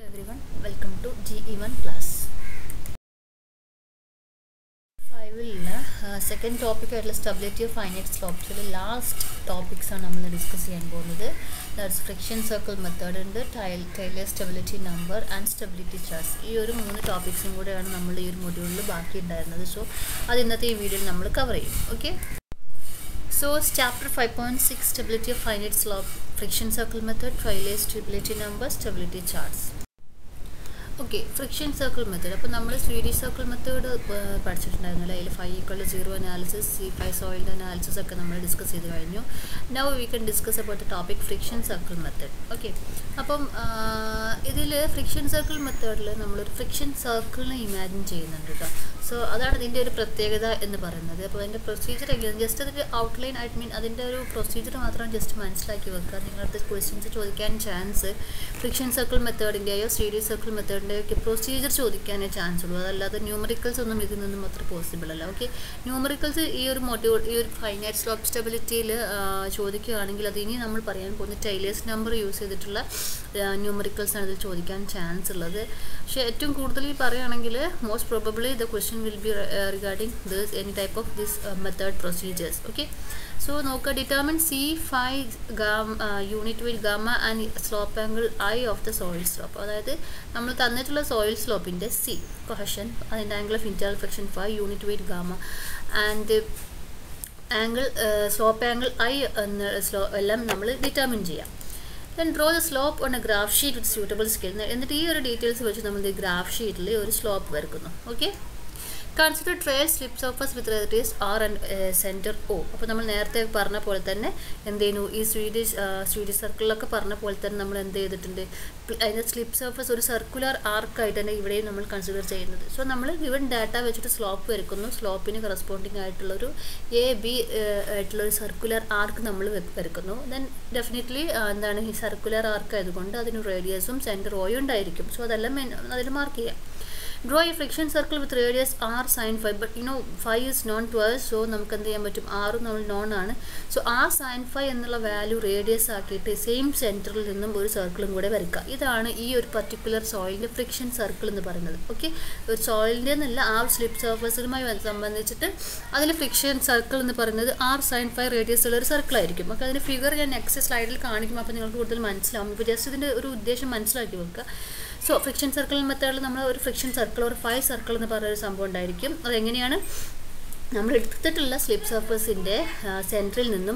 everyone, welcome to GE1 class. ഫൈവിലുള്ള second topic ആയിട്ടുള്ള stability of finite സ്ലോപ്സിൽ last topics ആണ് നമ്മൾ ഡിസ്കസ് ചെയ്യാൻ പോകുന്നത് ദാറ്റ്സ് ഫ്രിക്ഷൻ സർക്കിൾ മെത്തേഡ് ഉണ്ട് tail Taylor stability number and stability charts ഈ ഒരു മൂന്ന് ടോപ്പിക്സും കൂടെയാണ് നമ്മൾ ഈ ഒരു മൊഡ്യൂളിൽ ബാക്കി ഉണ്ടായിരുന്നത് സോ അത് ഇന്നത്തെ ഈ വീഡിയോയിൽ നമ്മൾ കവർ ചെയ്യും okay So chapter 5.6 stability of finite slope friction circle method trial stability number stability charts okay friction circle method അപ്പോൾ നമ്മൾ സ്വീഡിഷ് സർക്കിൾ മെത്തേഡ് പഠിച്ചിട്ടുണ്ടായിരുന്നല്ലോ അതിൽ five equal zero analysis C five സോയിലിൻ്റെ അനാലിസിസ് ഒക്കെ നമ്മൾ ഡിസ്കസ് ചെയ്ത് കഴിഞ്ഞു now we can discuss about the topic friction circle method okay അപ്പം ഇതിൽ ഫ്രിക്ഷൻ സർക്കിൾ മെത്തേഡിൽ നമ്മളൊരു ഫ്രിക്ഷൻ സർക്കിളിനെ ഇമാജിൻ ചെയ്യുന്നുണ്ട് കേട്ടോ സോ അതാണ് ഇതിൻ്റെ ഒരു പ്രത്യേകത എന്ന് പറയുന്നത് അപ്പോൾ അതിൻ്റെ പ്രൊസീജിയർ എങ്ങനെ ജസ്റ്റ് അതിൻ്റെ ഔട്ട്ലൈൻ ഐ മീൻ അതിൻ്റെ ഒരു പ്രൊസീജിയർ മാത്രം ജസ്റ്റ് മനസ്സിലാക്കി വെക്കുക നിങ്ങളടുത്ത് ക്വസ്റ്റ്യൻസ് ചോദിക്കാൻ ചാൻസ് ഫ്രിക്ഷൻ സർക്കിൾ മെത്തേഡിൻ്റെയോ സി ഡി സർക്കിൾ മെത്തേഡിൻ്റെയോ ഒക്കെ പ്രൊസീജിയർ ചോദിക്കാനേ ചാൻസ് ഉള്ളൂ അതല്ലാതെ ന്യൂമറിക്കൽസ് ഒന്നും ഇതിൽ നിന്നും അത്ര പോസിബിൾ അല്ല ഓക്കെ ന്യൂമറിക്കൽസ് ഈ ഒരു മൊഡ്യൂൾ ഈ ഒരു ഫൈനൈറ്റ് സ്ലോപ്പ് സ്റ്റെബിലിറ്റിയിൽ ചോദിക്കുകയാണെങ്കിൽ അത് ഇനി നമ്മൾ പറയാൻ പോകുന്ന ടൈലേഴ്സ് നമ്പർ യൂസ് ചെയ്തിട്ടുള്ള ന്യൂമറിക്കൽസ് ആണ് ഇതിൽ ചോദിക്കാൻ ചാൻസ് ഉള്ളത് പക്ഷേ ഏറ്റവും കൂടുതൽ ഈ പറയുകയാണെങ്കിൽ most probably the question will be regarding this any type of this method procedures okay so നോക്കുക determine C five gam unit with gamma and slope angle I of the soil slope അതായത് നമ്മൾ തന്നിട്ടുള്ള soil സ്ലോപ്പിൻ്റെ C cohesion അതിൻ്റെ angle of internal friction five unit weight gamma and angle slope angle I എന്ന slow എല്ലാം നമ്മൾ determine ചെയ്യാം then draw the slope on a graph sheet with suitable scale എന്നിട്ട് ഈ ഒരു ഡീറ്റെയിൽസ് വെച്ച് നമ്മൾ ഈ ഗ്രാഫ് ഷീറ്റിൽ ഒരു സ്ലോപ്പ് വരക്കുന്നു okay consider trial slip surface with radius R and centre O അപ്പോൾ നമ്മൾ നേരത്തെ പറഞ്ഞ പോലെ തന്നെ എന്ത് ചെയ്യുന്നു ഈ സ്വീഡിഷ് സ്വീഡിഷ് സർക്കിളിലൊക്കെ പറഞ്ഞ പോലെ തന്നെ നമ്മൾ എന്ത് ചെയ്തിട്ടുണ്ട് അതിൻ്റെ സ്ലിപ്പ് സർഫസ് ഒരു സർക്കുലർ ആർക്കായിട്ട് തന്നെ ഇവിടെയും നമ്മൾ കൺസിഡർ ചെയ്യുന്നത് സോ നമ്മൾ ഗിവൺ ഡാറ്റ വെച്ചിട്ട് സ്ലോപ്പ് വരക്കുന്നു സ്ലോപ്പിന് കറസ്പോണ്ടിങ് ആയിട്ടുള്ളൊരു എ ബി ആയിട്ടുള്ളൊരു സർക്കുലർ ആർക്ക് നമ്മൾ വരക്കുന്നു ദെൻ ഡെഫിനറ്റ്ലി എന്താണ് ഈ സർക്കുലർ ആർക്ക് ആയതുകൊണ്ട് അതിന് റേഡിയസും സെൻറ്റർ ഓയും ഉണ്ടായിരിക്കും സോ അതെല്ലാം അതിൽ മാർക്ക് ചെയ്യാം draw a friction circle with radius R sine five but you know five is known to us so നമുക്ക് എന്ത് ചെയ്യാൻ പറ്റും ആറും നമ്മൾ നോൺ ആണ് സോ ആർ സൈൻ ഫൈവ് എന്നുള്ള വാല്യൂ റേഡിയസ് ആക്കിയിട്ട് സെയിം സെൻറ്ററിൽ നിന്നും ഒരു സർക്കിളും കൂടെ വരയ്ക്കുക ഇതാണ് ഈ ഒരു പർട്ടിക്കുലർ സോയിലിൻ്റെ ഫ്രിക്ഷൻ സർക്കിൾ എന്ന് പറയുന്നത് ഓക്കെ ഒരു സോയിലിൻ്റെ എന്നല്ല ആ സ്ലിപ്പ് സർഫസുമായി സംബന്ധിച്ചിട്ട് അതിൽ ഫ്രിക്ഷൻ സർക്കിൾ എന്ന് പറയുന്നത് ആർ സൈൻ ഫൈവ് റേഡിയസ് ഉള്ള ഒരു സർക്കിൾ ആയിരിക്കും അപ്പോൾ അതിൻ്റെ ഫിഗർ ഞാൻ നെക്സ്റ്റ് സ്ലൈഡിൽ കാണിക്കും അപ്പോൾ നിങ്ങൾക്ക് കൂടുതൽ മനസ്സിലാവും ഇപ്പോൾ ജസ്റ്റ് ഇതിൻ്റെ ഒരു ഉദ്ദേശം മനസ്സിലാക്കി വെക്കുക സോ ഫ്രിക്ഷൻ സർക്കിൾ മെത്തേഡിൽ നമ്മൾ ഒരു ഫ്രിക്ഷൻ സർക്കിൾ ഒരു ഫൈവ് സർക്കിൾ എന്ന് പറയുന്ന സംഭവം ഉണ്ടായിരിക്കും അതെങ്ങനെയാണ് നമ്മൾ എടുത്തിട്ടുള്ള സ്ലിപ്പ് സർഫസിൻ്റെ സെൻറ്ററിൽ നിന്നും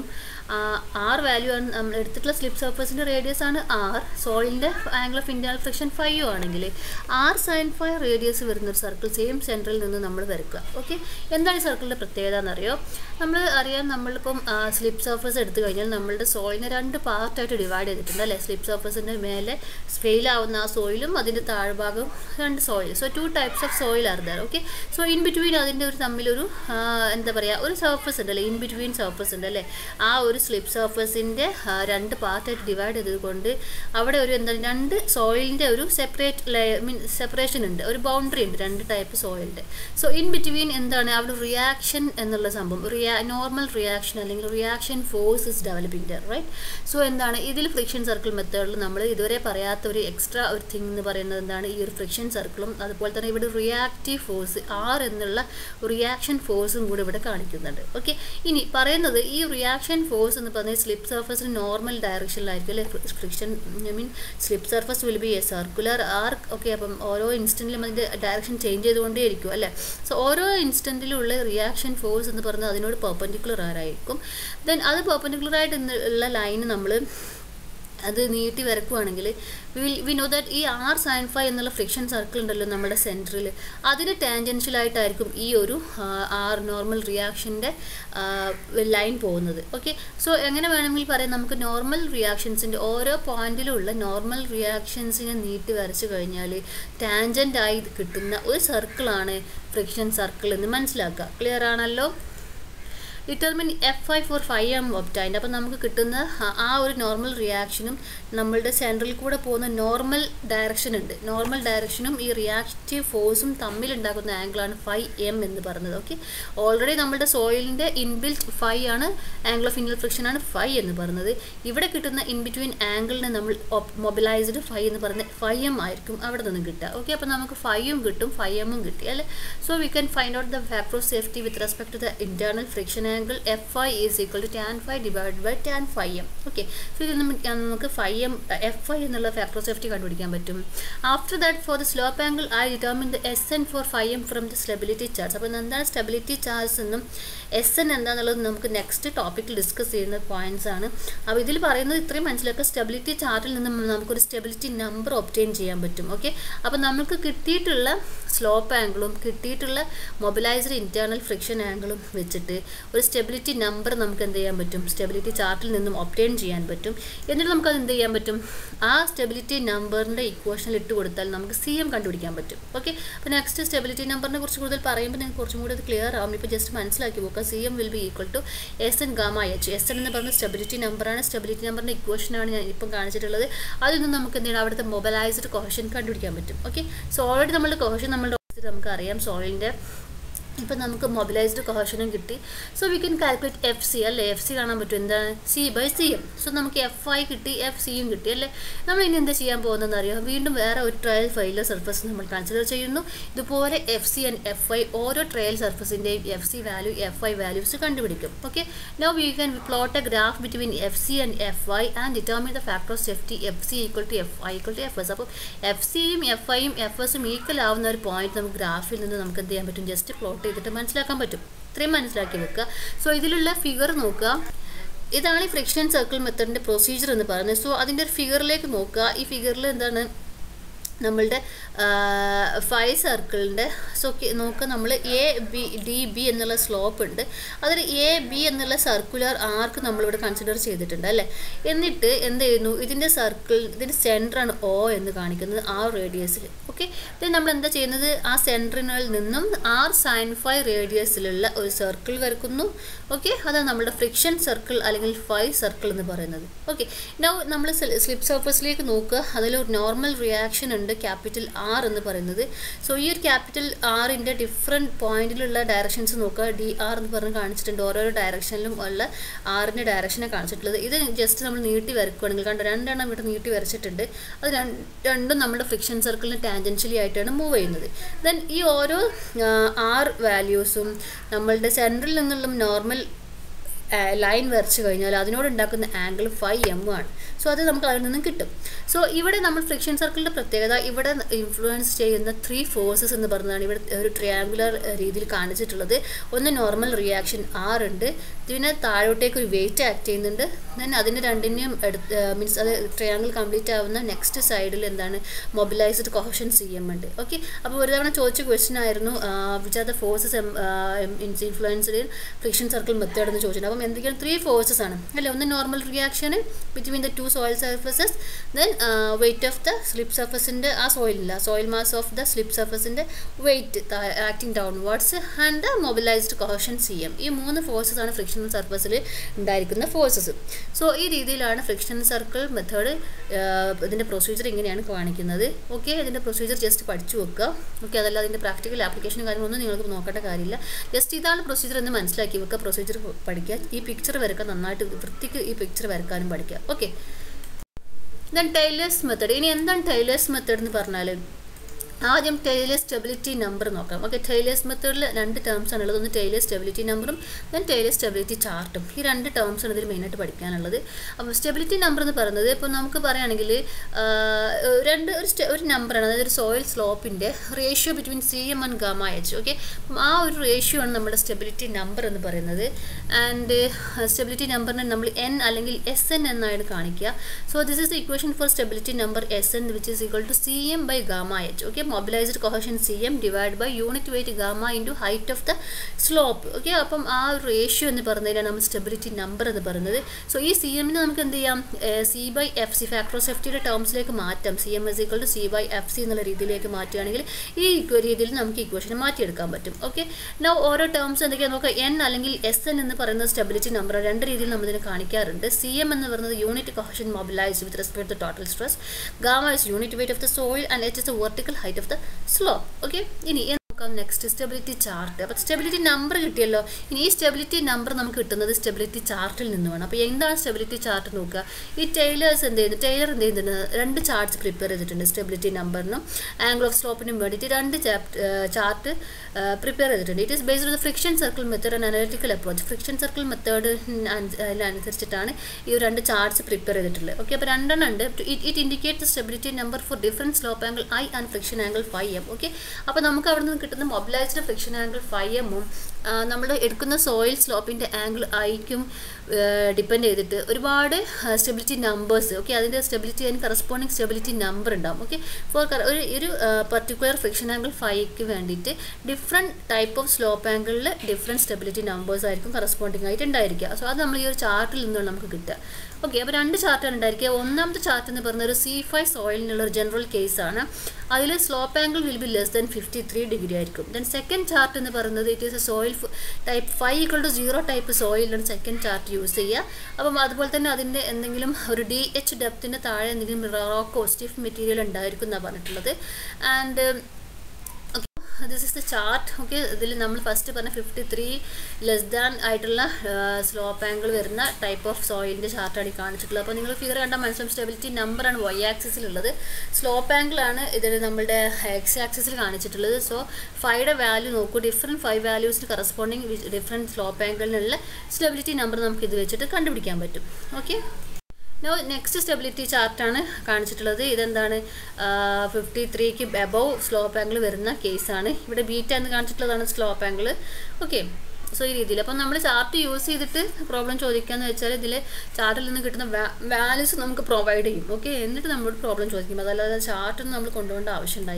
ആർ വാല്യൂ ആണ് നമ്മൾ എടുത്തിട്ടുള്ള സ്ലിപ്പ് സർഫസിൻ്റെ റേഡിയസ് ആണ് ആർ സോയിലിൻ്റെ angle of internal friction five ആണെങ്കിൽ ആർ സൈൻ ഫൈവ് റേഡിയസ് വരുന്ന ഒരു സർക്കിൾ സെയിം സെൻറ്ററിൽ നിന്ന് നമ്മൾ വരയ്ക്കുക ഓക്കെ എന്താണ് ഈ സർക്കിളിൻ്റെ പ്രത്യേകത എന്നറിയോ നമ്മൾ അറിയാം നമ്മളിപ്പം സ്ലിപ്പ് സർഫസ് എടുത്തു കഴിഞ്ഞാൽ നമ്മളുടെ സോയിലിനെ രണ്ട് പാർട്ടായിട്ട് ഡിവൈഡ് ചെയ്തിട്ടുണ്ട് അല്ലേ സ്ലിപ്പ് സർഫസിൻ്റെ മേലെ ഫെയിൽ ആവുന്ന ആ സോയിലും അതിൻ്റെ താഴ്ഭാഗം രണ്ട് soil so two types of soil are there okay so in between അതിൻ്റെ ഒരു തമ്മിലൊരു എന്താ പറയുക ഒരു സർഫസ് ഉണ്ട് അല്ലേ ഇൻ ബിറ്റ്വീൻ സർഫസ് ഉണ്ട് അല്ലേ ആ ഒരു സ്ലിപ്പ് സർഫസിൻ്റെ രണ്ട് പാർട്ടായിട്ട് ഡിവൈഡ് ചെയ്തുകൊണ്ട് അവിടെ ഒരു എന്താ രണ്ട് സോയിലിൻ്റെ ഒരു സെപ്പറേറ്റ് ലെയർ മീൻ സെപ്പറേഷൻ ഉണ്ട് ഒരു ബൗണ്ടറി ഉണ്ട് രണ്ട് ടൈപ്പ് സോയിലിൻ്റെ സോ ഇൻ ബിറ്റ്വീൻ എന്താണ് അവിടെ റിയാക്ഷൻ എന്നുള്ള സംഭവം റിയാ നോർമൽ റിയാക്ഷൻ അല്ലെങ്കിൽ reaction force is developing there right so എന്താണ് ഇതിൽ ഫ്രിക്ഷൻ സർക്കിൾ മെത്തേഡിൽ നമ്മൾ ഇതുവരെ പറയാത്ത ഒരു എക്സ്ട്രാ ഒരു തിങ് എന്ന് പറയുന്നത് എന്താണ് ഈ ഒരു ഫ്രിക്ഷൻ സർക്കിളും അതുപോലെ തന്നെ ഇവിടെ റിയാക്റ്റീവ് ഫോഴ്സ് ആർ എന്നുള്ള റിയാക്ഷൻ ഫോഴ്സും കൂടി ഇവിടെ കാണിക്കുന്നുണ്ട് ഓക്കെ ഇനി പറയുന്നത് ഈ റിയാക്ഷൻ ഫോഴ്സ് എന്ന് പറഞ്ഞാൽ സ്ലിപ്പ് സർഫസിന് നോർമൽ ഡയറക്ഷനിലായിരിക്കും അല്ലെ friction I mean slip surface will be a circular arc okay അപ്പം ഓരോ ഇൻസ്റ്റൻറ്റിലും അതിൻ്റെ ഡയറക്ഷൻ ചേഞ്ച് ചെയ്തുകൊണ്ടേയിരിക്കും അല്ലേ സോ ഓരോ ഇൻസ്റ്റൻറ്റിലുള്ള റിയാക്ഷൻ ഫോഴ്സ് എന്ന് പറയുന്നത് അതിനോട് പെർപ്പൻഡിക്കുലർ ആരായിരിക്കും ദെൻ അത് പെർപ്പൻഡിക്കുലർ ആയിട്ട് ഉള്ള ലൈന് നമ്മൾ അത് നീട്ടി വരക്കുവാണെങ്കിൽ വിൽ വി നോ ദാറ്റ് ഈ ആർ സൈൻ ഫൈവ് എന്നുള്ള ഫ്രിക്ഷൻ സർക്കിൾ ഉണ്ടല്ലോ നമ്മുടെ സെൻറ്ററിൽ അതിന് ടാൻജൻഷ്യലായിട്ടായിരിക്കും ഈ ഒരു ആർ നോർമൽ റിയാക്ഷൻ്റെ ലൈൻ പോകുന്നത് ഓക്കെ സോ എങ്ങനെ വേണമെങ്കിൽ പറയാം നമുക്ക് നോർമൽ റിയാക്ഷൻസിൻ്റെ ഓരോ പോയിന്റിലുള്ള നോർമൽ റിയാക്ഷൻസിനെ നീട്ടി വരച്ചു കഴിഞ്ഞാൽ ടാൻജൻ്റ് ആയി കിട്ടുന്ന ഒരു സർക്കിളാണ് ഫ്രിക്ഷൻ സർക്കിൾ എന്ന് മനസ്സിലാക്കുക ക്ലിയർ ആണല്ലോ determine F I for five M obtained അപ്പോൾ നമുക്ക് കിട്ടുന്ന ആ- ആ ഒരു നോർമൽ റിയാക്ഷനും നമ്മളുടെ സെൻട്രൽ കൂടെ പോകുന്ന നോർമൽ ഡയറക്ഷൻ ഉണ്ട് നോർമൽ ഡയറക്ഷനും ഈ റിയാക്റ്റീവ് ഫോഴ്സും തമ്മിൽ ഉണ്ടാക്കുന്ന ആംഗിളാണ് ഫൈവ് എം എന്ന് പറയുന്നത് ഓക്കെ ഓൾറെഡി നമ്മുടെ സോയിലിൻ്റെ ഇൻബിൽറ്റ് ഫൈവ് ആണ് ആംഗിൾ ഓഫ് ഇൻവൽ ഫ്രിക്ഷൻ ആണ് ഫൈവ് എന്ന് പറയുന്നത് ഇവിടെ കിട്ടുന്ന ഇൻ ബിറ്റ്വീൻ ആംഗിളിനെ നമ്മൾ മൊബിലൈസ്ഡ് ഫൈവ് എന്ന് പറയുന്നത് ഫൈവ് എം ആയിരിക്കും അവിടെ നിന്നും കിട്ടുക ഓക്കെ അപ്പോൾ നമുക്ക് ഫൈവും കിട്ടും ഫൈവ് എമ്മും കിട്ടി അല്ലേ so we can find out the factor of safety with respect to the internal friction angle F I is equal to tan five divide by tan five M okay so ഇത് നമുക്ക് നമുക്ക് five M F I എന്നുള്ള factor of safety കണ്ടുപിടിക്കാൻ പറ്റും after that for the slope angle I determine the S N for five M from the stability chart അപ്പോൾ എന്താണ് stability chart എന്നും S N എന്താണെന്നുള്ളത് നമുക്ക് നെക്സ്റ്റ് ടോപ്പിക്കിൽ ഡിസ്കസ് ചെയ്യുന്ന പോയിന്റ്സ് ആണ് അപ്പോൾ ഇതിൽ പറയുന്നത് ഇത്രയും മനസ്സിലാക്കുക സ്റ്റെബിലിറ്റി ചാർട്ടിൽ നിന്നും നമുക്കൊരു സ്റ്റെബിലിറ്റി നമ്പർ ഒപ്റ്റെയിൻ ചെയ്യാൻ പറ്റും ഓക്കെ അപ്പോൾ നമുക്ക് കിട്ടിയിട്ടുള്ള സ്ലോപ്പ് ആംഗിളും കിട്ടിയിട്ടുള്ള മൊബിലൈസ്ഡ് ഇൻറ്റേർണൽ ഫ്രിക്ഷൻ ആംഗിളും വെച്ചിട്ട് ഒരു സ്റ്റെബിലിറ്റി നമ്പർ നമുക്ക് എന്ത് ചെയ്യാൻ പറ്റും സ്റ്റെബിലിറ്റി ചാർട്ടിൽ നിന്നും ഒപ്റ്റെയിൻ ചെയ്യാൻ പറ്റും എന്നിട്ട് നമുക്ക് അത് എന്ത് ചെയ്യാൻ പറ്റും ആ സ്റ്റെബിലിറ്റി നമ്പറിൻ്റെ ഇക്വേഷനിൽ ഇട്ട് കൊടുത്താൽ നമുക്ക് സി എം കണ്ടുപിടിക്കാൻ പറ്റും ഓക്കെ അപ്പോൾ നെക്സ്റ്റ് സ്റ്റെബിലിറ്റി നമ്പറിനെ കുറിച്ച് കൂടുതൽ പറയുമ്പോൾ നിങ്ങൾക്ക് കുറച്ചും കൂടി അത് ക്ലിയർ ആവും ഇപ്പോൾ ജസ്റ്റ് മനസ്സിലാക്കി പോക്കുക C M will be equal to S N gamma H S N എന്ന് പറഞ്ഞ സ്റ്റെബിലിറ്റി നമ്പറാണ് സ്റ്റെബിലിറ്റി നമ്പറിൻ്റെ ഇക്വേഷനാണ് ഞാൻ ഇപ്പം കാണിച്ചിട്ടുള്ളത് അതിൽ നിന്ന് നമുക്ക് എന്ത് ചെയ്യണം അവിടുത്തെ മൊബൈലൈസ്ഡ് കോഷൻ കണ്ടുപിടിക്കാൻ പറ്റും ഓക്കെ സോ ഓൾറെഡി നമ്മളുടെ കോഷൻ നമ്മളുടെ നമുക്ക് അറിയാം സോയിലിൻ്റെ ഇപ്പം നമുക്ക് മൊബിലൈസ്ഡ് കോഷനും കിട്ടി so we can calculate F C അല്ലേ എഫ് സി കാണാൻ പറ്റും എന്താണ് C by C M so നമുക്ക് എഫ് ഐ കിട്ടി എഫ് സിയും കിട്ടി അല്ലേ നമ്മൾ ഇനി എന്താ ചെയ്യാൻ പോകുന്നതെന്ന് അറിയാം വീണ്ടും വേറെ ഒരു ട്രയൽ ഫൈലിലെ സർഫസ് നമ്മൾ കൺസിഡർ ചെയ്യുന്നു ഇതുപോലെ F C and F I ഓരോ ട്രയൽ സർഫസിൻ്റെയും F C value F I values കണ്ടുപിടിക്കും okay now we can plot a graph between F C and F I and determine the factor of safety F C equal to F I equal to F S അപ്പോൾ എഫ് സിയും F ഐയും F എസും equal ആവുന്ന ഒരു point നമുക്ക് ഗ്രാഫിൽ നിന്ന് നമുക്ക് എന്ത് ചെയ്യാൻ പറ്റും ജസ്റ്റ് പ്ലോട്ട് ചെയ്തിട്ട് മനസ്സിലാക്കാൻ പറ്റും ഇത്രയും മനസ്സിലാക്കി വെക്കുക സോ ഇതിലുള്ള ഫിഗർ നോക്കുക ഇതാണ് ഈ ഫ്രിക്ഷൻ സർക്കിൾ മെത്തഡിൻ്റെ പ്രൊസീജിയർ എന്ന് പറയുന്നത് സോ അതിൻ്റെ ഒരു ഫിഗറിലേക്ക് നോക്കുക ഈ ഫിഗറിൽ എന്താണ് നമ്മളുടെ ഫൈവ് സർക്കിളിൻ്റെ സോ നോക്കുക നമ്മൾ എ ബി ഡി ബി എന്നുള്ള സ്ലോപ്പ് ഉണ്ട് അതിൽ എ ബി എന്നുള്ള സർക്കുലർ ആർക്ക് നമ്മളിവിടെ കൺസിഡർ ചെയ്തിട്ടുണ്ട് അല്ലേ എന്നിട്ട് എന്ത് ചെയ്യുന്നു ഇതിൻ്റെ സർക്കിൾ ഇതിൻ്റെ സെൻറ്ററാണ് ഒ എന്ന് കാണിക്കുന്നത് ആ റേഡിയസിൽ ഓക്കെ ഇത് നമ്മൾ എന്താ ചെയ്യുന്നത് ആ സെൻറ്ററിനിൽ നിന്നും ആർ സൈൻ ഫൈവ് റേഡിയസിലുള്ള ഒരു സർക്കിൾ വരക്കുന്നു ഓക്കെ അതാണ് നമ്മുടെ ഫ്രിക്ഷൻ സർക്കിൾ അല്ലെങ്കിൽ ഫൈവ് സർക്കിൾ എന്ന് പറയുന്നത് ഓക്കെ നൗ നമ്മൾ സ്ലിപ്പ് സർഫസിലേക്ക് നോക്കുക അതിലൊരു നോർമൽ റിയാക്ഷൻ ഉണ്ട് ക്യാപിറ്റൽ ആർ എന്ന് പറയുന്നത് സോ ഈ ഒരു ക്യാപിറ്റൽ ആറിൻ്റെ ഡിഫറെൻറ്റ് പോയിന്റിലുള്ള ഡയറക്ഷൻസ് നോക്കുക ഡി ആർ എന്ന് പറഞ്ഞ് കാണിച്ചിട്ടുണ്ട് ഓരോരോ ഡയറക്ഷനിലും ഉള്ള ആറിൻ്റെ ഡയറക്ഷനെ കാണിച്ചിട്ടുള്ളത് ഇത് ജസ്റ്റ് നമ്മൾ നീട്ടി വരക്കുകയാണെങ്കിൽ കണ്ടോ രണ്ടെണ്ണം ഇവിടെ നീട്ടി വരച്ചിട്ടുണ്ട് അത് രണ്ട് രണ്ടും നമ്മുടെ ഫ്രിക്ഷൻ സർക്കിളിന് ടാൻജൻഷ്യലി ആയിട്ടാണ് മൂവ് ചെയ്യുന്നത് ദെൻ ഈ ഓരോ ആർ വാല്യൂസും നമ്മളുടെ സെൻട്രൽ നിന്നുള്ള നോർമൽ ലൈൻ വരച്ച് കഴിഞ്ഞാൽ അതിനോട് ഉണ്ടാക്കുന്ന ആംഗിൾ ഫൈവ് എം ആണ് സോ അത് നമുക്ക് അതിൽ നിന്നും കിട്ടും സോ ഇവിടെ നമ്മൾ ഫ്രിക്ഷൻ സർക്കിളിൻ്റെ പ്രത്യേകത ഇവിടെ ഇൻഫ്ലുവൻസ് ചെയ്യുന്ന ത്രീ ഫോഴ്സസ് എന്ന് പറഞ്ഞതാണ് ഇവിടെ ഒരു ട്രയാങ്കുലർ രീതിയിൽ കാണിച്ചിട്ടുള്ളത് ഒന്ന് നോർമൽ റിയാക്ഷൻ ആർ ഉണ്ട് പിന്നെ താഴോട്ടേക്ക് ഒരു വെയിറ്റ് ആക്ട് ചെയ്യുന്നുണ്ട് ദെൻ അതിന് രണ്ടിനെയും എടുത്ത് മീൻസ് അത് ട്രയാങ്കിൾ കംപ്ലീറ്റ് ആവുന്ന നെക്സ്റ്റ് സൈഡിൽ എന്താണ് മൊബിലൈസ്ഡ് കോഷൻ സി എം ഉണ്ട് ഓക്കെ അപ്പോൾ ഒരു തവണ ചോദിച്ച ക്വസ്റ്റ്യൻ ആയിരുന്നു which are the forces influenced in friction circle method എന്ന് ചോദിച്ചിട്ടുണ്ട് അപ്പം എന്തൊക്കെയാണ് ത്രീ ഫോഴ്സസ് ആണ് അല്ലേ ഒന്ന് നോർമൽ റിയാക്ഷന് between the two soil surfaces then weight of the slip സർഫസിൻ്റെ ആ സോയിലില്ല soil mass of the slip സർഫസിൻ്റെ weight acting downwards and the mobilised cohesion C M ഈ മൂന്ന് ഫോഴ്സസ് ആണ് ഫ്രിക്ഷണൽ സർഫസിൽ ഉണ്ടായിരിക്കുന്ന ഫോഴ്സസ് സോ ഈ രീതിയിലാണ് ഫ്രിക്ഷൻ സർക്കിൾ മെത്തേഡ് ഇതിൻ്റെ പ്രൊസീജിയർ ഇങ്ങനെയാണ് കാണിക്കുന്നത് ഓക്കെ ഇതിൻ്റെ പ്രൊസീജിയർ ജസ്റ്റ് പഠിച്ചു വെക്കുക ഓക്കെ അതല്ല അതിൻ്റെ പ്രാക്ടിക്കൽ ആപ്ലിക്കേഷനും കാര്യങ്ങളൊന്നും നിങ്ങൾക്ക് നോക്കേണ്ട കാര്യമില്ല ജസ്റ്റ് ഇതാണ് പ്രൊസീജിയർ എന്ന് മനസ്സിലാക്കി വെക്കുക പ്രൊസീജിയർ പഠിക്കുക ഈ പിക്ചർ വരക്കാൻ നന്നായിട്ട് വൃത്തിക്ക് ഈ പിക്ചർ വരക്കാനും പഠിക്കുക ഓക്കെ ദെൻ ടൈലേഴ്സ് മെത്തേഡ് ഇനി എന്താണ് ടൈലേഴ്സ് മെത്തേഡ് എന്ന് പറഞ്ഞാൽ ആദ്യം ടൈലേഴ്സ് സ്റ്റെബിലിറ്റി നമ്പർ നോക്കാം ഓക്കെ ടൈലേഴ്സ് മെത്തേഡിൽ രണ്ട് ടേംസ് ആണ് ഉള്ളത് ഒന്ന് ടൈലേഴ്സ് സ്റ്റെബിലിറ്റി നമ്പറും ദെൻ ടൈലേഴ്സ് സ്റ്റെബിലിറ്റി ചാർട്ടും ഈ രണ്ട് ടേംസ് ആണ് ഇതിൽ മെയിനായിട്ട് പഠിക്കാനുള്ളത് അപ്പോൾ സ്റ്റെബിലിറ്റി നമ്പർ എന്ന് പറയുന്നത് ഇപ്പോൾ നമുക്ക് പറയുകയാണെങ്കിൽ രണ്ട് ഒരു ഒരു നമ്പറാണ് അതായത് ഒരു സോയിൽ സ്ലോപ്പിൻ്റെ ratio between C M and gamma H okay അപ്പം ആ ഒരു റേഷ്യോ ആണ് നമ്മുടെ സ്റ്റെബിലിറ്റി നമ്പർ എന്ന് പറയുന്നത് ആൻഡ് സ്റ്റെബിലിറ്റി നമ്പറിനെ നമ്മൾ എൻ അല്ലെങ്കിൽ എസ് എൻ എന്നാണ് കാണിക്കുക so this is equation for stability number S N which is equal to C M by gamma H okay mobilised cohesion C M divide by unit weight gamma into height of the slope okay അപ്പം ആ ഒരു ratio എന്ന് പറഞ്ഞതിനാണ് നമ്മൾ stability number എന്ന് പറയുന്നത് സോ ഈ C എമ്മിന് നമുക്ക് എന്ത് ചെയ്യാം C by F C factor of സെഫ്റ്റിയുടെ ടേംസിലേക്ക് മാറ്റാം C M S equal to C by F C എന്നുള്ള രീതിയിലേക്ക് മാറ്റുകയാണെങ്കിൽ ഈ രീതിയിൽ നമുക്ക് ഇക്വേഷൻ മാറ്റിയെടുക്കാൻ പറ്റും ഓക്കെ നോ ഓരോ ടേംസ് എന്തൊക്കെയാണ് നോക്കുക എൻ അല്ലെങ്കിൽ എസ് എൻ എന്ന് പറയുന്ന സ്റ്റെബിലിറ്റി നമ്പർ രണ്ട് രീതിയിൽ നമ്മൾ ഇതിനെ കാണിക്കാറുണ്ട് സി എം എന്ന് പറയുന്നത് unit cohesion mobilise with respect to total stress gamma is unit weight of the soil and H is the vertical height of the slope okay ഇനി നോക്കാം നെക്സ്റ്റ് സ്റ്റെബിലിറ്റി ചാർട്ട് അപ്പോൾ സ്റ്റെബിലിറ്റി നമ്പർ കിട്ടിയല്ലോ ഇനി ഈ stability number നമുക്ക് കിട്ടുന്നത് stability ചാർട്ടിൽ നിന്നുമാണ് അപ്പോൾ എന്താണ് സ്റ്റെബിലിറ്റി ചാർട്ട് നോക്കുക ഈ ടൈലേഴ്സ് എന്ത് ചെയ്യുന്നു ടൈലർ എന്ത് ചെയ്യുന്നുണ്ട് രണ്ട് ചാർട്ട്സ് പ്രിപ്പയർ ചെയ്തിട്ടുണ്ട് സ്റ്റെബിലിറ്റി നമ്പറിനും ആംഗിൾ ഓഫ് സ്ലോപ്പിനും വേണ്ടിയിട്ട് രണ്ട് ചാർട്ട് പ്രിപ്പയർ ചെയ്തിട്ടുണ്ട് it is based on friction circle method and analytical approach friction circle method അനുസരിച്ചിട്ടാണ് ഈ രണ്ട് ചാർട്ട്സ് പ്രിപ്പയർ ചെയ്തിട്ടുള്ളത് ഓക്കെ അപ്പോൾ രണ്ടെണ്ണം ഉണ്ട് it indicate the stability number for different slope angle I and friction angle five M okay അപ്പോൾ നമുക്ക് അവിടെ നിന്ന് കിട്ടുന്ന മൊബിലൈസ്ഡ് ഫ്രിക്ഷൻ ആംഗിൾ ഫൈവ് എമ്മും നമ്മൾ എടുക്കുന്ന സോയിൽ സ്ലോപ്പിൻ്റെ ആംഗിൾ ഐക്കും ഡിപ്പെൻഡ് ചെയ്തിട്ട് ഒരുപാട് സ്റ്റെബിലിറ്റി നമ്പേഴ്സ് ഓക്കെ അതിൻ്റെ സ്റ്റെബിലിറ്റി അതിന് കറസ്പോണ്ടിങ് സ്റ്റെബിലിറ്റി നമ്പർ ഉണ്ടാവും ഓക്കെ ഫോർ ഒരു ഒരു പർട്ടിക്കുലർ ഫ്രിക്ഷൻ ആംഗിൾ ഫൈക്ക് വേണ്ടിയിട്ട് ഡിഫറെൻറ്റ് ടൈപ്പ് ഓഫ് സ്ലോപ്പ് ആംഗിളിൽ ഡിഫറെൻറ്റ് സ്റ്റെബിലിറ്റി നമ്പേഴ്സ് ആയിരിക്കും കറസ്പോണ്ടിങ് ആയിട്ട് ഉണ്ടായിരിക്കുക സോ അത് നമ്മൾ ഈ ഒരു ചാർട്ടിൽ നിന്നാണ് നമുക്ക് കിട്ടുക ഓക്കെ അപ്പോൾ രണ്ട് ചാർട്ടാണ് ഉണ്ടായിരിക്കുക ഒന്നാമത്തെ ചാർട്ട് എന്ന് പറയുന്നത് ഒരു സി ഫൈവ് സോയിലിനുള്ള ഒരു ജനറൽ കേസാണ് അതിൽ slope angle will be less than fifty three degree ആയിരിക്കും ദെൻ സെക്കൻഡ് ചാർട്ട് എന്ന് പറയുന്നത് it is a soil type five equal to zero type സോയിലാണ് സെക്കൻഡ് ചാർട്ട് യൂസ് ചെയ്യുക അപ്പം അതുപോലെ തന്നെ അതിൻ്റെ എന്തെങ്കിലും ഒരു ഡി എച്ച് ഡെപ്തിൻ്റെ താഴെ എന്തെങ്കിലും റോക്കോ സ്റ്റിഫ് മെറ്റീരിയൽ ഉണ്ടായിരിക്കും എന്നാണ് പറഞ്ഞിട്ടുള്ളത് and this is the chart okay ഇതിൽ നമ്മൾ ഫസ്റ്റ് പറഞ്ഞ ഫിഫ്റ്റി ത്രീ ലെസ് ദാൻ ആയിട്ടുള്ള സ്ലോപ്പ് ആംഗിൾ വരുന്ന ടൈപ്പ് ഓഫ് സോയിലിൻ്റെ ചാർട്ടാണ് ഈ കാണിച്ചിട്ടുള്ളത് അപ്പോൾ നിങ്ങൾ ഫിഗർ കണ്ടാൽ മനസ്സിലാവും സ്റ്റെബിലിറ്റി നമ്പറാണ് വൈ ആക്സിസിലുള്ളത് സ്ലോപ്പ് ആംഗിളാണ് ഇതിൽ നമ്മളുടെ എക്സ് ആക്സിസിൽ കാണിച്ചിട്ടുള്ളത് സോ ഫൈയുടെ വാല്യൂ നോക്കൂ ഡിഫറെൻറ്റ് ഫൈവ് വാല്യൂസിന് കറസ്പോണ്ടിങ് ഡിഫറെൻറ്റ് സ്ലോപ്പ് ആംഗിളിനുള്ള സ്റ്റെബിലിറ്റി നമ്പർ നമുക്ക് ഇത് വെച്ചിട്ട് കണ്ടുപിടിക്കാൻ പറ്റും ഓക്കെ നോ നെക്സ്റ്റ് സ്റ്റെബിലിറ്റി ചാർട്ടാണ് കാണിച്ചിട്ടുള്ളത് ഇതെന്താണ് ഫിഫ്റ്റി ത്രീക്ക് എബവ് സ്ലോപ്പ് ആംഗിൾ വരുന്ന കേസാണ് ഇവിടെ ബീറ്റ എന്ന് കാണിച്ചിട്ടുള്ളതാണ് സ്ലോപ്പ് ആംഗിൾ ഓക്കെ സോ ഈ രീതിയിൽ അപ്പം നമ്മൾ ചാർട്ട് യൂസ് ചെയ്തിട്ട് പ്രോബ്ലം ചോദിക്കാന്ന് വെച്ചാൽ ഇതിൽ ചാർട്ടിൽ നിന്ന് കിട്ടുന്ന വാല്യൂസ് നമുക്ക് പ്രൊവൈഡ് ചെയ്യും ഓക്കെ എന്നിട്ട് നമ്മളോട് പ്രോബ്ലം ചോദിക്കും അതല്ലാതെ ചാർട്ടൊന്നും നമ്മൾ കൊണ്ടുപോകേണ്ട ആവശ്യമുണ്ടായി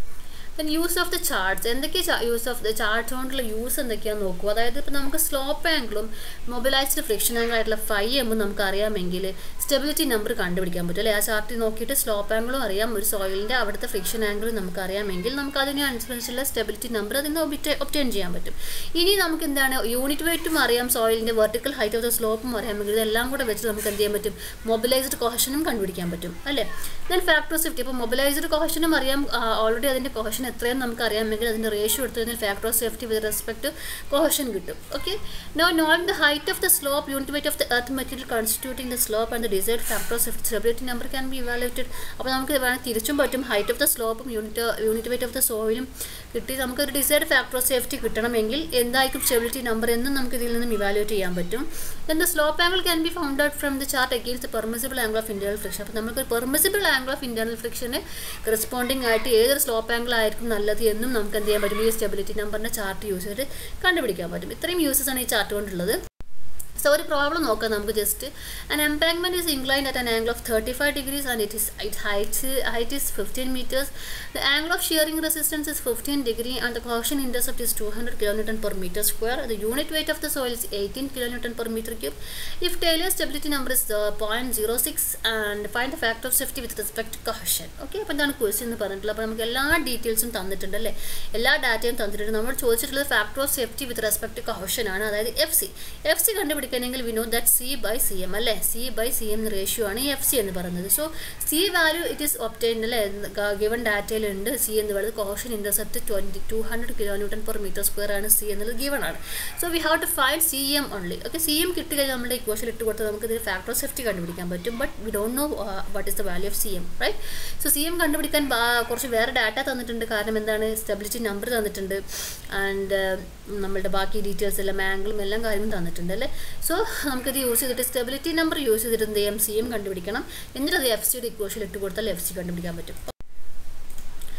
then use of the charts എന്തൊക്കെയാണ് യൂസ് ഓഫ് ദ ചാർട്ട്സ് കൊണ്ടുള്ള യൂസ് എന്തൊക്കെയാണെന്ന് നോക്കൂ അതായത് ഇപ്പോൾ നമുക്ക് സ്ലോപ്പ് ആംഗിളും മൊബിലൈസ്ഡ് ഫ്രിക്ഷൻ ആംഗിൾ ആയിട്ടുള്ള ഫൈവ് എമ്മും നമുക്ക് അറിയാമെങ്കിൽ സ്റ്റെബിലിറ്റി നമ്പർ കണ്ടുപിടിക്കാൻ പറ്റും അല്ലേ ആ ചാർട്ടിൽ നോക്കിയിട്ട് സ്ലോപ്പ് ആംഗിളും അറിയാം ഒരു സോയിലിൻ്റെ അവിടുത്തെ ഫ്രിക്ഷൻ ആംഗിളും നമുക്ക് അറിയാമെങ്കിൽ നമുക്ക് അതിനനുസരിച്ചുള്ള സ്റ്റെബിലിറ്റി നമ്പർ അതിൽ നിന്ന് ഒബിറ്റ് ഒപ്റ്റൈൻ ചെയ്യാൻ പറ്റും ഇനി നമുക്ക് എന്താണ് യൂണിറ്റ് വെയിറ്റും അറിയാം സോയിലിൻ്റെ വെർട്ടിക്കൽ ഹൈറ്റ് ഓഫ് ദ സ്ലോപ്പും അറിയാമെങ്കിൽ ഇതെല്ലാം കൂടെ വെച്ച് നമുക്ക് എന്ത് ചെയ്യാൻ പറ്റും മൊബിലൈസ്ഡ് കൊഹഷനും കണ്ടുപിടിക്കാൻ പറ്റും അല്ലേ ദെൻ ഫാക്ടർ സേഫ്റ്റി ഇപ്പോൾ മൊബിലൈസ്ഡ് കൊഹഷനും അറിയാം ഓൾറെഡി അതിൻ്റെ കൊഹഷൻ എത്രയും നമുക്ക് അറിയാമെങ്കിൽ അതിൻ്റെ റേഷ്യോ എടുത്തു കഴിഞ്ഞാൽ factor of safety with respect cohesion കിട്ടും okay no note the height of the slope unit weight of the earth material constituting the slope and the decide factor of safety stability number can be evaluated അപ്പോൾ നമുക്ക് വേണമെങ്കിൽ തിരിച്ചും പറ്റും height of the സ്ലോപ്പും unit unit weight of the സോയിലും കിട്ടി നമുക്കൊരു decide factor of safety കിട്ടണമെങ്കിൽ എന്തായിരിക്കും സ്റ്റെബിലിറ്റി നമ്പർ എന്നും നമുക്ക് ഇതിൽ നിന്നും ഇവാലുവേറ്റ് ചെയ്യാൻ പറ്റും then the slope angle can be found out from the chart against permissible angle of internal friction അപ്പോൾ നമുക്ക് പെർമിസിബിൾ ആംഗിൾ ഓഫ് ഇന്റേണൽ ഫ്രിക്ഷന് കറസ്പോണ്ടിങ് ആയിട്ട് ഏതൊരു സ്ലോപ്പ് ആംഗിൾ ആയിരിക്കും നല്ലത് എന്നും നമുക്ക് എന്ത് ചെയ്യാൻ പറ്റും ഈ സ്റ്റെബിലിറ്റി നമ്പറിൻ്റെ ചാർട്ട് യൂസ് ചെയ്തിട്ട് കണ്ടുപിടിക്കാൻ പറ്റും ഇത്രയും യൂസസ് ആണ് ഈ ചാർട്ട് കൊണ്ടുള്ളത് സോ ഒരു പ്രോബ്ലം നോക്കാം നമുക്ക് just an embankment is inclined at an angle of thirty five degrees and it is it height height is fifteen metres the angle of shearing resistance is fifteen degree and the cohesion intercept is two hundred kilo newton per metre square the unit weight of the soil is eighteen kilo newton per metre cube if Taylor stability number is point zero six and find the factor of safety with respect cohesion okay അപ്പോൾ എന്താണ് question എന്ന് പറഞ്ഞിട്ടുള്ളത് അപ്പോൾ നമുക്ക് എല്ലാ ഡീറ്റെയിൽസും തന്നിട്ടുണ്ട് അല്ലേ എല്ലാ ഡാറ്റയും തന്നിട്ടുണ്ട് നമ്മൾ ചോദിച്ചിട്ടുള്ളത് factor of safety with respect cohesion ആണ് അതായത് എഫ് സി എഫ് സി കണ്ടുപിടിക്കണമെങ്കിൽ we know that C by C M അല്ലേ C by C M ratio ആണ് എഫ് സി എന്ന് പറയുന്നത് so C value it is obtained അല്ലേ ഗിവൺ ഡാറ്റയിലുണ്ട് C എന്ന് പറയുന്നത് cohesion intercept twenty two hundred kilo newton per metre square ആണ് C എന്നുള്ളത് ഗിവൺ ആണ് so we have to find C M only okay C M കിട്ടി കഴിഞ്ഞാൽ നമ്മുടെ ഇക്വേഷൻ ഇട്ട് കൊടുത്താൽ നമുക്ക് ഇതിൽ ഫാക്ടർ ഓഫ് സേഫ്റ്റി കണ്ടുപിടിക്കാൻ പറ്റും but we don't know what is the value of C M right so C M കണ്ടുപിടിക്കാൻ കുറച്ച് വേറെ ഡാറ്റ തന്നിട്ടുണ്ട് കാരണം എന്താണ് സ്റ്റെബിലിറ്റി നമ്പർ തന്നിട്ടുണ്ട് ആൻഡ് നമ്മളുടെ ബാക്കി ഡീറ്റെയിൽസ് എല്ലാം ആംഗിളും എല്ലാം കാര്യങ്ങളും തന്നിട്ടുണ്ട് അല്ലേ സോ നമുക്കിത് യൂസ് ചെയ്തിട്ട് സ്റ്റെബിലിറ്റി നമ്പർ യൂസ് ചെയ്തിട്ട് എന്ത് ചെയ്യാം സി എം കണ്ടുപിടിക്കണം എന്നിട്ട് അത് എഫ് സിയുടെ ഇക്വേഷൻ ഇട്ട് കൊടുത്താൽ എഫ് സി കണ്ടുപിടിക്കാൻ പറ്റും സോ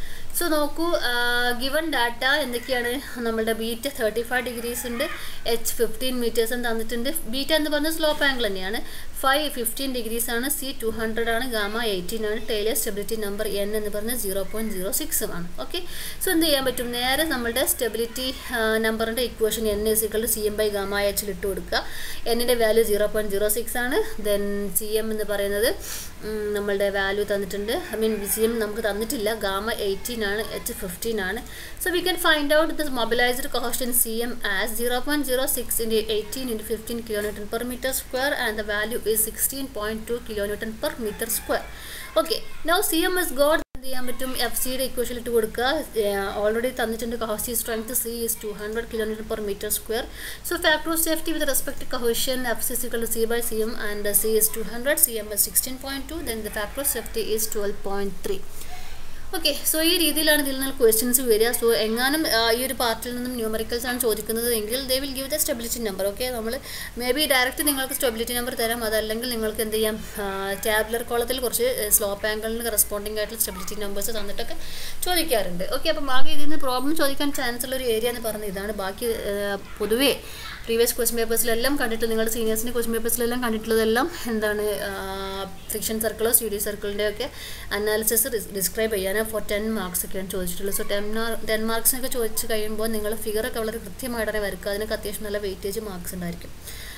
സോ നോക്കൂ ഗിവൺ ഡാറ്റ എന്തൊക്കെയാണ് നമ്മളുടെ ബീറ്റ് തേർട്ടി ഫൈവ് ഡിഗ്രീസ് ഉണ്ട് എച്ച് ഫിഫ്റ്റീൻ മീറ്റേഴ്സും തന്നിട്ടുണ്ട് ബീറ്റ് എന്ന് പറഞ്ഞാൽ സ്ലോപ്പ് ആംഗിൾ തന്നെയാണ് ഫൈവ് ഫിഫ്റ്റീൻ ഡിഗ്രീസ് ആണ് സി ടു ഹൺഡ്രഡ് ആണ് ഗാമ എയ്റ്റീൻ ആണ് ടൈലർ സ്റ്റെബിലിറ്റി നമ്പർ എൻ എന്ന് പറഞ്ഞാൽ സീറോ പോയിൻറ്റ് സീറോ സിക്സും ആണ് ഓക്കെ സോ എന്ത് ചെയ്യാൻ പറ്റും നേരെ നമ്മളുടെ സ്റ്റെബിലിറ്റി നമ്പറിൻ്റെ equation N is equal C M by gamma എച്ചിൽ ഇട്ട് കൊടുക്കുക എന്നിൻ്റെ value zero point zero six ആണ് ദെൻ സി എം എന്ന് പറയുന്നത് നമ്മളുടെ വാല്യൂ തന്നിട്ടുണ്ട് ഐ മീൻ സി എം നമുക്ക് തന്നിട്ടില്ല ഗാമ എയ്റ്റീൻ ആണ് എച്ച് ഫിഫ്റ്റീൻ ആണ് so we can find out the mobilised cohesion in C M as zero point zero six into eighteen into fifteen kilometre per metre square and the value is sixteen point two kilometre per metre square okay now C M is got എന്ത് ചെയ്യാൻ പറ്റും F സിയുടെ equation ഇട്ട് കൊടുക്കുക already തന്നിട്ടുണ്ട് cohesive strength C is two hundred kilometre per metre square so factor of safety with respect cohesion F C equal C by C M and C is two hundred C M is sixteen point two then the factor of safety is twelve point three okay so ഈ രീതിയിലാണ് ഇതിൽ നിന്ന് questions വരിക so എങ്ങാനും ഈ ഒരു പാർട്ടിൽ നിന്നും ന്യൂമറിക്കൽസ് ആണ് ചോദിക്കുന്നത് എങ്കിൽ they will give the stability number okay നമ്മൾ മേ ബി ഡയറക്റ്റ് നിങ്ങൾക്ക് സ്റ്റെബിലിറ്റി നമ്പർ തരാം അതല്ലെങ്കിൽ നിങ്ങൾക്ക് എന്ത് ചെയ്യാം ടാബ്ലർ കോളത്തിൽ കുറച്ച് സ്ലോപ്പ് ആംഗിളിന് കറസ്പോണ്ടിങ് ആയിട്ടുള്ള സ്റ്റെബിലിറ്റി നമ്പേഴ്സ് തന്നിട്ടൊക്കെ ചോദിക്കാറുണ്ട് ഓക്കെ അപ്പം ആകെ ഇതിൽ നിന്ന് പ്രോബ്ലം ചോദിക്കാൻ ചാൻസ് ഉള്ള ഒരു ഏരിയ എന്ന് പറഞ്ഞത് ഇതാണ് ബാക്കി പൊതുവേ പ്രീവിയസ് ക്വസ്റ്റ്യൻ പേപ്പേഴ്സിലെല്ലാം കണ്ടിട്ടുള്ള നിങ്ങളുടെ സീനിയേഴ്സിൻ്റെ ക്വസ്റ്റ്യൻ പേപ്പേഴ്സിലെല്ലാം കണ്ടിട്ടുള്ളതെല്ലാം എന്താണ് ഫിക്ഷൻ സർക്കിളോ സ്റ്റുഡിയോ സർക്കിളിൻ്റെ ഒക്കെ അനാലിസിസ് ഡിസ്ക്രൈബ് ചെയ്യാൻ ഫോർ ടെൻ മാർക്സ് ഒക്കെയാണ് ചോദിച്ചിട്ടുള്ളത് സോ ടെൻ ടെൻ മാർക്സിനൊക്കെ ചോദിച്ച് കഴിയുമ്പോൾ നിങ്ങൾ ഫിഗറൊക്കെ വളരെ കൃത്യമായിട്ട് തന്നെ വരക്കുക അതിനൊക്കെ അത്യാവശ്യം നല്ല വെയിറ്റേജ് മാർക്സ് ഉണ്ടായിരിക്കും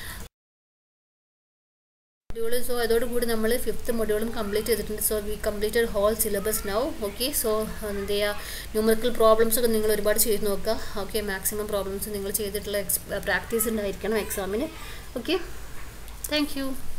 മൊഡ്യൂൾ സോ അതോടുകൂടി നമ്മൾ ഫിഫ്ത്ത് മൊഡ്യൂളും കംപ്ലീറ്റ് ചെയ്തിട്ടുണ്ട് so we completed whole syllabus now okay so എന്ത് ചെയ്യുക ന്യൂമറിക്കൽ പ്രോബ്ലംസ് ഒക്കെ നിങ്ങൾ ഒരുപാട് ചെയ്ത് നോക്കുക ഓക്കെ മാക്സിമം പ്രോബ്ലംസ് നിങ്ങൾ ചെയ്തിട്ടുള്ള എക്സ് പ്രാക്ടീസ് ഉണ്ടായിരിക്കണം എക്സാമിന് ഓക്കെ താങ്ക് യു